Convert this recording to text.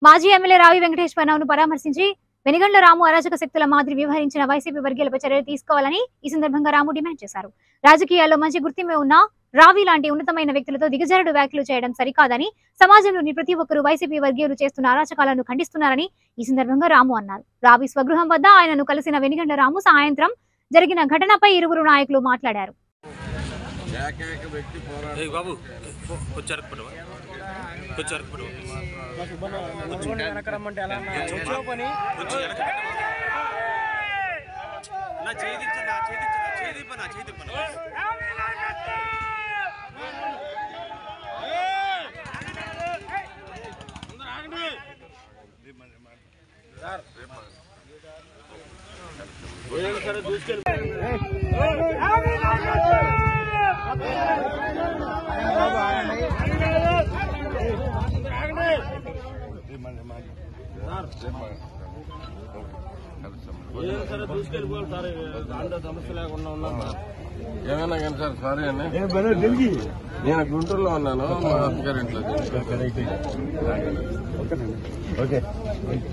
మాజీ ఎమ్మెల్యే రావి వెంకటేశ్వరరావును పరామర్శించి వెనిగండ్ల రాము అరాచక శక్తుల మాదిరి వ్యవహరించిన వైసీపీ వర్గీయులపై చర్యలు తీసుకోవాలని ఈ సందర్భంగా రాము డిమాండ్ చేశారు రాజకీయాల్లో మంచి గుర్తింపు ఉన్న రావి లాంటి ఉన్నతమైన వ్యక్తులతో దిగజారుడు వ్యాఖ్యలు చేయడం సరికాదని సమాజంలోని ప్రతి ఒక్కరూ వైసీపీ వర్గీయులు చేస్తున్న అరాచకాలను ఖండిస్తున్నారని ఈ సందర్భంగా రాము అన్నారు రావి స్వగృహం వద్ద ఆయనను కలిసిన వెనిగండ్ల రాము సాయంత్రం జరిగిన ఘటనపై ఇరువురు నాయకులు మాట్లాడారు ఏకైక వ్యక్తి పోరాడు ఏయ్ బాబు కొంచెం అరకు పడవా కొంచెం అరకు పడవా కొంచెం వెనక పెట్టవా? నా చేయి దించు, నా చేయి దించు, నా చేయి దింపు, నా చేయి దింపు, నా. ఏమైనా కానీ సార్ సారీ అండి నేను గుంటూరులో ఉన్నాను మా అత్తగారి ఇంట్లో